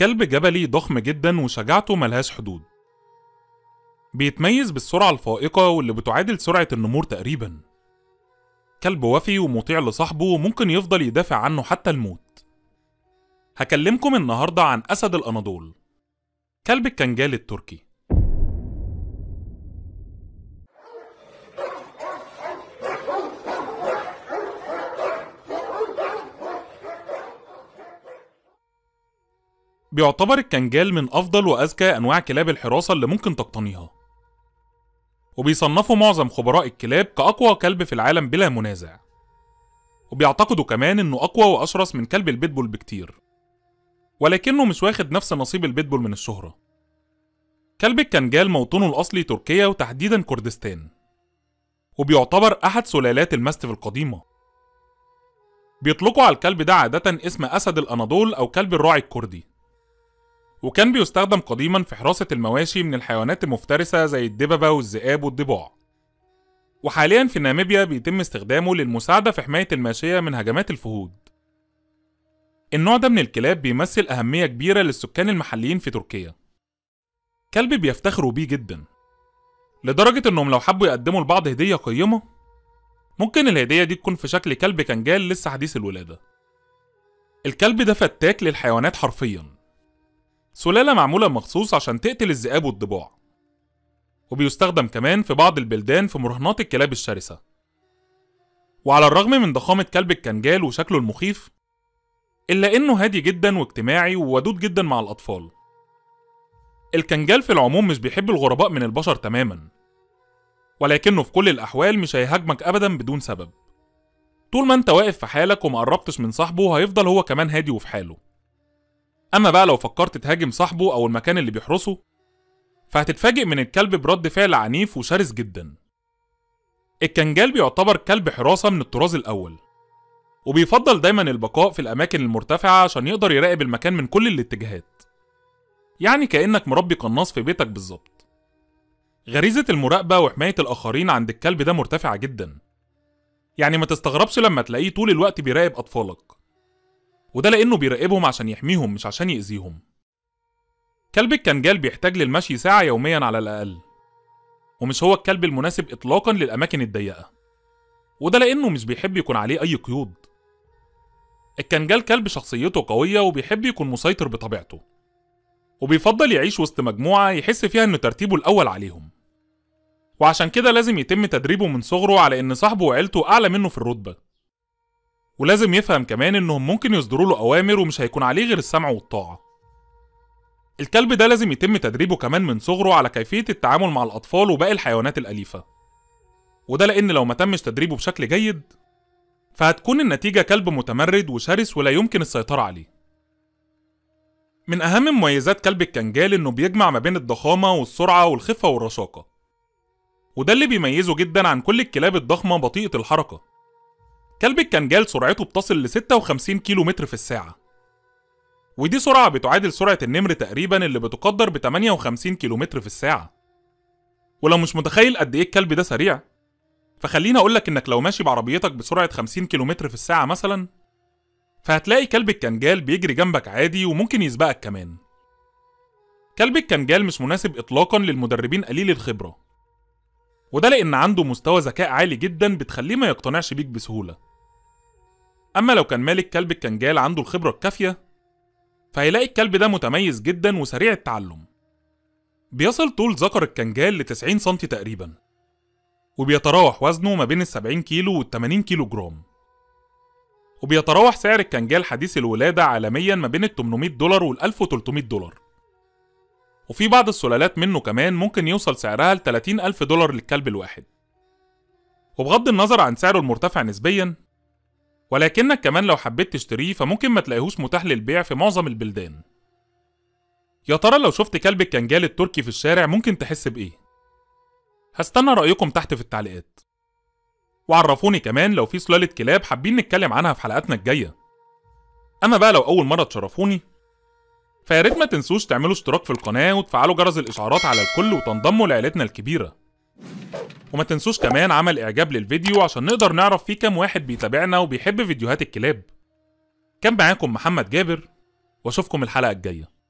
كلب جبلي ضخم جدا وشجاعته ملهاش حدود بيتميز بالسرعة الفائقة واللي بتعادل سرعة النمور تقريبا كلب وفي ومطيع لصاحبه وممكن يفضل يدافع عنه حتى الموت هكلمكم النهاردة عن أسد الأناضول كلب الكنجال التركي بيعتبر الكنجال من أفضل وأذكى أنواع كلاب الحراسة اللي ممكن تقتنيها وبيصنفوا معظم خبراء الكلاب كأقوى كلب في العالم بلا منازع وبيعتقدوا كمان إنه أقوى وأشرس من كلب البيتبول بكتير ولكنه مش واخد نفس نصيب البيتبول من الشهرة كلب الكنجال موطنه الأصلي تركيا وتحديدا كردستان وبيعتبر أحد سلالات الماستيف القديمة بيطلقوا على الكلب ده عادة اسم أسد الأناضول أو كلب الراعي الكردي وكان بيستخدم قديما في حراسة المواشي من الحيوانات المفترسة زي الدببة والذئاب والضباع وحاليا في ناميبيا بيتم استخدامه للمساعدة في حماية الماشية من هجمات الفهود النوع ده من الكلاب بيمثل أهمية كبيرة للسكان المحليين في تركيا كلب بيفتخروا بيه جدا لدرجة إنهم لو حبوا يقدموا لبعض هدية قيمة ممكن الهدية دي تكون في شكل كلب كنجال لسه حديث الولادة الكلب ده فتاك للحيوانات حرفيا سلالة معمولة مخصوص عشان تقتل الذئاب والضباع وبيستخدم كمان في بعض البلدان في مراهنات الكلاب الشرسة وعلى الرغم من ضخامة كلب الكنجال وشكله المخيف إلا إنه هادي جدا واجتماعي وودود جدا مع الأطفال الكنجال في العموم مش بيحب الغرباء من البشر تماما ولكنه في كل الأحوال مش هيهاجمك أبدا بدون سبب طول ما انت واقف في حالك وما قربتش من صاحبه هيفضل هو كمان هادي وفي حاله أما بقى لو فكرت تهاجم صاحبه أو المكان اللي بيحرسه فهتتفاجئ من الكلب برد فعل عنيف وشرس جدا الكنجال بيعتبر كلب حراسة من الطراز الأول وبيفضل دايما البقاء في الأماكن المرتفعة عشان يقدر يراقب المكان من كل الاتجاهات يعني كأنك مربي قناص في بيتك بالظبط غريزة المراقبة وحماية الآخرين عند الكلب ده مرتفعة جدا يعني ما تستغربش لما تلاقيه طول الوقت بيراقب أطفالك وده لأنه بيراقبهم عشان يحميهم مش عشان يأذيهم كلب الكنجال بيحتاج للمشي ساعة يوميا على الأقل ومش هو الكلب المناسب إطلاقا للأماكن الضيقة وده لأنه مش بيحب يكون عليه أي قيود الكنجال كلب شخصيته قوية وبيحب يكون مسيطر بطبيعته وبيفضل يعيش وسط مجموعة يحس فيها إنه ترتيبه الأول عليهم وعشان كده لازم يتم تدريبه من صغره على إن صاحبه وعيلته أعلى منه في الرتبة ولازم يفهم كمان إنهم ممكن يصدروا له أوامر ومش هيكون عليه غير السمع والطاعة الكلب ده لازم يتم تدريبه كمان من صغره على كيفية التعامل مع الأطفال وباقي الحيوانات الأليفة وده لأن لو ما تمش تدريبه بشكل جيد فهتكون النتيجة كلب متمرد وشرس ولا يمكن السيطرة عليه من أهم مميزات كلب الكنجال إنه بيجمع ما بين الضخامة والسرعة والخفة والرشاقة وده اللي بيميزه جدا عن كل الكلاب الضخمة بطيئة الحركة كلب الكنجال سرعته بتصل ل 56 كيلو متر في الساعة ودي سرعة بتعادل سرعة النمر تقريبا اللي بتقدر ب 58 كيلو متر في الساعة ولو مش متخيل قد ايه الكلب ده سريع فخليني اقولك انك لو ماشي بعربيتك بسرعة 50 كيلو متر في الساعة مثلا فهتلاقي كلب الكنجال بيجري جنبك عادي وممكن يسبقك كمان كلب الكنجال مش مناسب اطلاقا للمدربين قليل الخبرة وده لان عنده مستوى ذكاء عالي جدا بتخليه ما يقتنعش بيك بسهولة اما لو كان مالك كلب الكنجال عنده الخبرة الكافية فهيلاقي الكلب ده متميز جدا وسريع التعلم بيصل طول ذكر الكنجال ل 90 سم تقريبا وبيتراوح وزنه ما بين ال 70 كيلو وال 80 كيلو جرام وبيتراوح سعر الكنجال حديث الولادة عالميا ما بين ال 800 دولار وال 1300 دولار وفي بعض السلالات منه كمان ممكن يوصل سعرها ل 30 ألف دولار للكلب الواحد وبغض النظر عن سعره المرتفع نسبيا ولكنك كمان لو حبيت تشتريه فممكن ما تلاقيهوش متاح للبيع في معظم البلدان يا ترى لو شفت كلب الكنجال التركي في الشارع ممكن تحس بإيه؟ هستنى رأيكم تحت في التعليقات وعرفوني كمان لو في سلالة كلاب حابين نتكلم عنها في حلقاتنا الجاية أما بقى لو أول مرة تشرفوني فياريت ما تنسوش تعملوا اشتراك في القناة وتفعلوا جرس الإشعارات على الكل وتنضموا لعيلتنا الكبيرة وما تنسوش كمان عمل إعجاب للفيديو عشان نقدر نعرف فيه كام واحد بيتابعنا وبيحب فيديوهات الكلاب كان معاكم محمد جابر واشوفكم الحلقة الجاية